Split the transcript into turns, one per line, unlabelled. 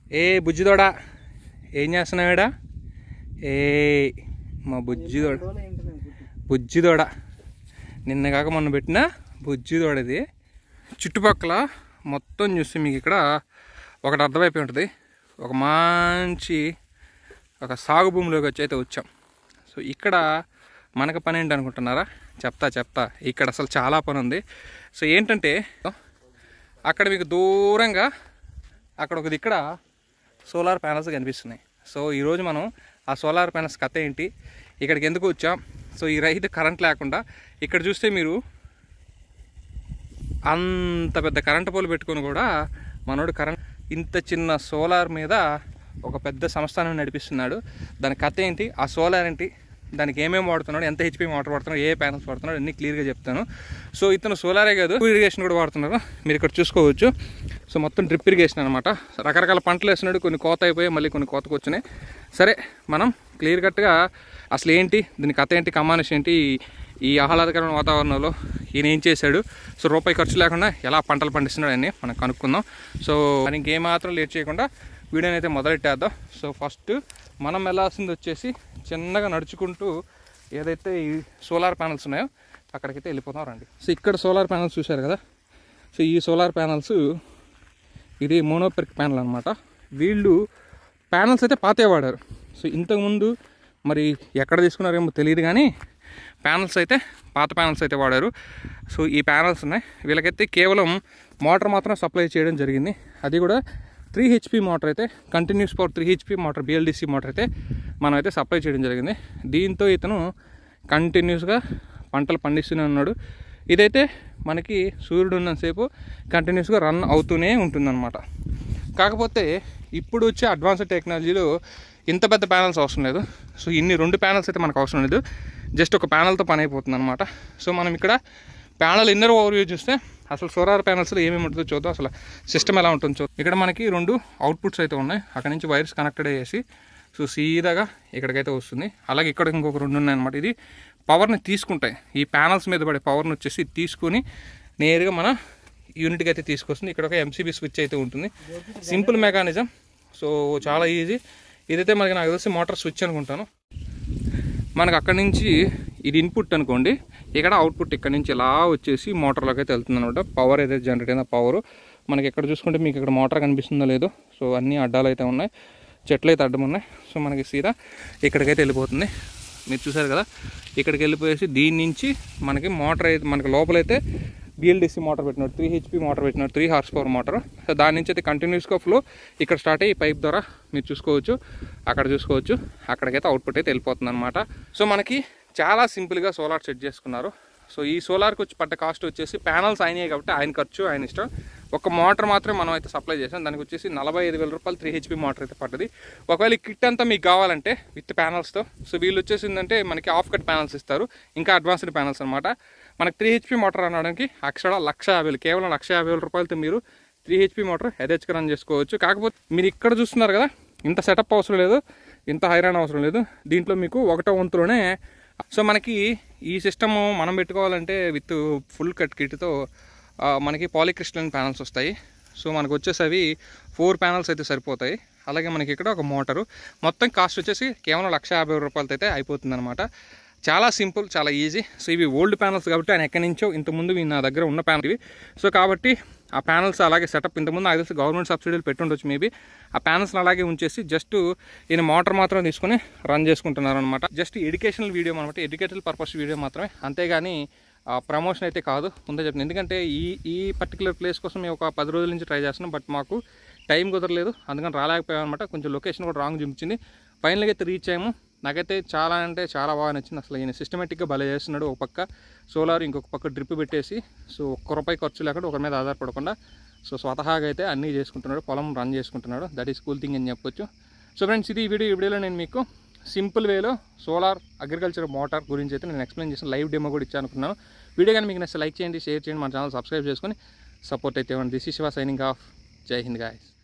ఏ బుజ్జిదోడా ఏం చేస్తున్నావేడా ఏ మా బుజ్జిదోడ బుజ్జిదోడ నిన్న కాక మొన్న పెట్టిన బుజ్జిదోడ ఇది చుట్టుపక్కల మొత్తం చూస్తే మీకు ఇక్కడ ఒకటి అర్థమైపోయి ఉంటుంది ఒక మంచి ఒక సాగు భూమిలోకి వచ్చి అయితే వచ్చాం సో ఇక్కడ మనకు పని ఏంటి అనుకుంటున్నారా చెప్తా చెప్తా ఇక్కడ అసలు చాలా పని ఉంది సో ఏంటంటే అక్కడ మీకు దూరంగా అక్కడ ఒక ఇక్కడ సోలార్ ప్యానల్స్ కనిపిస్తున్నాయి సో ఈరోజు మనం ఆ సోలార్ ప్యానల్స్ కథ ఏంటి ఇక్కడికి ఎందుకు వచ్చాం సో ఈ రైతు కరెంట్ లేకుండా ఇక్కడ చూస్తే మీరు అంత పెద్ద కరెంటు పోలు పెట్టుకొని కూడా మనోడు కరెంట్ ఇంత చిన్న సోలార్ మీద ఒక పెద్ద సంస్థానం నడిపిస్తున్నాడు దాని కథ ఏంటి ఆ సోలార్ ఏంటి దానికి ఏమేమి వాడుతున్నాడు ఎంత హెచ్పి మోటార్ వాడుతున్నాడు ఏ ప్యానల్స్ వాడుతున్నాడు అన్ని క్లియర్గా చెప్తాను సో ఇతను సోలారే కాదు ఇరిగేషన్ కూడా వాడుతున్నారు మీరు ఇక్కడ చూసుకోవచ్చు సో మొత్తం డ్రిప్ ఇరిగేషన్ అనమాట రకరకాల పంటలు వేస్తున్నాడు కొన్ని కోత అయిపోయి మళ్ళీ కొన్ని కోతకు వచ్చినాయి సరే మనం క్లియర్ కట్గా అసలు ఏంటి దీని కథ ఏంటి కమానిష్ ఏంటి ఈ ఆహ్లాదకరమైన వాతావరణంలో ఈయన ఏం చేశాడు సో రూపాయి ఖర్చు లేకుండా ఎలా పంటలు పండిస్తున్నాడు అని మనం కనుక్కుందాం సో మనకి ఇంకేమాత్రం లేట్ చేయకుండా వీడియోని అయితే మొదలెట్టేద్దాం సో ఫస్ట్ మనం వెళ్ళాల్సింది వచ్చేసి చిన్నగా నడుచుకుంటూ ఏదైతే ఈ సోలార్ ప్యానల్స్ ఉన్నాయో అక్కడికైతే వెళ్ళిపోతాం రండి సో ఇక్కడ సోలార్ ప్యానల్స్ చూశారు కదా సో ఈ సోలార్ ప్యానల్స్ ఇది మోనోపెరిక్ ప్యానల్ అనమాట వీళ్ళు ప్యానల్స్ అయితే పాతే వాడారు సో ఇంతకుముందు మరి ఎక్కడ తీసుకున్నారేమో తెలియదు కానీ ప్యానల్స్ అయితే పాత ప్యానల్స్ అయితే వాడారు సో ఈ ప్యానల్స్ ఉన్నాయి వీళ్ళకైతే కేవలం మోటార్ మాత్రం సప్లై చేయడం జరిగింది అది కూడా త్రీ హెచ్పి మోటార్ అయితే continuous power three HP motor BLDC motor అయితే మనం అయితే సప్లై చేయడం జరిగింది దీంతో ఇతను కంటిన్యూస్గా పంటలు పండిస్తూనే ఉన్నాడు ఇదైతే మనకి సూర్యుడు ఉన్నంతసేపు కంటిన్యూస్గా రన్ అవుతూనే ఉంటుందన్నమాట కాకపోతే ఇప్పుడు వచ్చే అడ్వాన్స్డ్ టెక్నాలజీలో ఇంత పెద్ద ప్యానల్స్ అవసరం లేదు సో ఇన్ని రెండు ప్యానల్స్ అయితే మనకు అవసరం లేదు జస్ట్ ఒక ప్యానల్తో పని అయిపోతుంది అనమాట సో మనం ఇక్కడ ప్యానల్ ఇన్నర్ ఓవర్వ్యూ చూస్తే అసలు సోలార్ ప్యానల్స్లో ఏమేమి ఉంటుందో చూద్దాం అసలు సిస్టమ్ ఎలా ఉంటుందో చూద్దాం ఇక్కడ మనకి రెండు అవుట్పుట్స్ అయితే ఉన్నాయి అక్కడ నుంచి వైర్స్ కనెక్టెడ్ అయ్యేసి సో సీదాగా ఇక్కడికైతే వస్తుంది అలాగే ఇక్కడ ఇంకొక రెండు ఉన్నాయి అనమాట ఇది పవర్ని తీసుకుంటాయి ఈ ప్యానల్స్ మీద పడే పవర్ని వచ్చేసి తీసుకొని నేరుగా మన యూనిట్కి అయితే తీసుకొస్తుంది ఇక్కడ ఒక ఎంసీబీ స్విచ్ అయితే ఉంటుంది సింపుల్ మెకానిజం సో చాలా ఈజీ ఇదైతే మనకి నాకు తెలిసి మోటార్ స్విచ్ అనుకుంటాను మనకు అక్కడి నుంచి ఇది ఇన్పుట్ అనుకోండి ఇక్కడ అవుట్పుట్ ఇక్కడ నుంచి ఇలా వచ్చేసి మోటార్లోకి అయితే వెళ్తుంది అనమాట పవర్ ఏదైతే జనరేట్ అయిన పవర్ మనకి ఎక్కడ చూసుకుంటే మీకు ఇక్కడ మోటార్ కనిపిస్తుందో లేదో సో అన్ని అడ్డాలు అయితే ఉన్నాయి చెట్లు అయితే అడ్డం ఉన్నాయి సో మనకి సీదా ఇక్కడికైతే వెళ్ళిపోతుంది మీరు చూసారు కదా ఇక్కడికి వెళ్ళిపోయేసి దీని నుంచి మనకి మోటార్ అయితే మనకి లోపలైతే బిఎల్డిసి మోటార్ పెట్టినాడు త్రీ హెచ్పి మోటార్ పెట్టినాడు three horsepower motor so దాని నుంచి అయితే కంటిన్యూస్గా ఫ్లో ఇక్కడ స్టార్ట్ అయ్యి పైప్ ద్వారా మీరు చూసుకోవచ్చు అక్కడ చూసుకోవచ్చు అక్కడికైతే అవుట్పుట్ అయితే వెళ్ళిపోతుంది అనమాట సో మనకి చాలా సింపుల్గా సోలార్ సెట్ చేసుకున్నారు సో ఈ సోలార్కి వచ్చి పడ్డ కాస్ట్ వచ్చేసి ప్యానల్స్ అయినాయి కాబట్టి ఆయన ఖర్చు ఆయన ఇష్టం ఒక మోటార్ మాత్రమే మనం అయితే సప్లై చేసాం దానికి వచ్చేసి నలభై ఐదు వేల రూపాయలు త్రీ హెచ్పి మోటార్ అయితే పడ్డది ఒకవేళ ఈ కిట్ అంతా మీకు కావాలంటే విత్ ప్యానల్స్తో సో వీళ్ళు వచ్చేసిందంటే మనకి ఆఫ్ కట్ ప్యానల్స్ ఇస్తారు ఇంకా అడ్వాన్స్డ్ ప్యానల్స్ అనమాట మనకి త్రీ హెచ్పి మోటార్ అనడానికి అక్షర లక్ష యాభై వేలు కేవలం లక్ష యాభై వేల రూపాయలతో మీరు త్రీ హెచ్పి మోటార్ హెచ్కి రన్ చేసుకోవచ్చు కాకపోతే మీరు ఇక్కడ చూస్తున్నారు కదా ఇంత సెటప్ అవసరం లేదు ఇంత హైరాన్ అవసరం లేదు దీంట్లో మీకు ఒకటో వంతులోనే సో మనకి ఈ సిస్టమ్ మనం పెట్టుకోవాలంటే విత్ ఫుల్ కట్ కిట్తో మనకి పాలిక్రిస్టలైన్ ప్యానల్స్ వస్తాయి సో మనకు వచ్చేసి అవి ఫోర్ ప్యానల్స్ అయితే సరిపోతాయి అలాగే మనకి ఇక్కడ ఒక మోటారు మొత్తం కాస్ట్ వచ్చేసి కేవలం లక్ష యాభై రూపాయలతో అయితే అయిపోతుంది అనమాట చాలా సింపుల్ చాలా ఈజీ సో ఇవి ఓల్డ్ ప్యానల్స్ కాబట్టి ఆయన ఎక్కడి నుంచో ఇంతకుముందు ఇవి నా దగ్గర ఉన్న ప్యానల్ ఇవి సో కాబట్టి ఆ ప్యానల్స్ అలాగే సెటప్ ఇంతకుముందు నాకు తెలిసి గవర్నమెంట్ సబ్సిడీలు పెట్టుండొచ్చు మేబీ ఆ ప్యానల్స్ అలాగే ఉంచేసి జస్ట్ ఈయన మోటార్ మాత్రం తీసుకొని రన్ చేసుకుంటున్నారు అనమాట జస్ట్ ఎడ్యుకేషనల్ వీడియో అనమాట ఎడ్యుకేషనల్ పర్పస్ వీడియో మాత్రమే అంతేగాని ప్రమోషన్ అయితే కాదు ముందే చెప్తాను ఎందుకంటే ఈ ఈ పర్టికులర్ ప్లేస్ కోసం మేము ఒక పది రోజుల నుంచి ట్రై చేస్తున్నాం బట్ మాకు టైం కుదరలేదు అందుకని రాలేకపోయాం అనమాట కొంచెం లొకేషన్ కూడా రాంగ్ చూపించింది ఫైనల్గా అయితే రీచ్ అయ్యాము నాకైతే చాలా అంటే చాలా బాగా నచ్చింది అసలు ఈయన సిస్టమేటిక్గా భలే చేస్తున్నాడు ఒక పక్క సోలార్ ఇంకొక పక్క డ్రిప్ పెట్టేసి సో ఒక్క రూపాయి ఖర్చు లేకుండా ఒకరి మీద ఆధారపడకుండా సో స్వతహాగా అయితే అన్నీ చేసుకుంటున్నాడు పొలం రన్ చేసుకుంటున్నాడు దట్ ఈస్ కూల్ థింగ్ అని చెప్పొచ్చు సో ఫ్రెండ్స్ ఇది ఈ వీడియో ఈ వీడియోలో నేను మీకు సింపుల్ వేలో సోలార్ అగ్రికల్చర్ మోటార్ గురించి అయితే నేను ఎక్స్ప్లెయిన్ చేసిన లైవ్ డెమో కూడా ఇచ్చాను అనుకున్నాను వీడియో కానీ మీకు నచ్చితే లైక్ చేయండి షేర్ చేయండి మన ఛానల్ సబ్స్క్రైబ్ చేసుకొని సపోర్ట్ అయితే ఇవ్వండి దిస్ ఈ శివ సైనింగ్ ఆఫ్ జై హింద్ గాయస్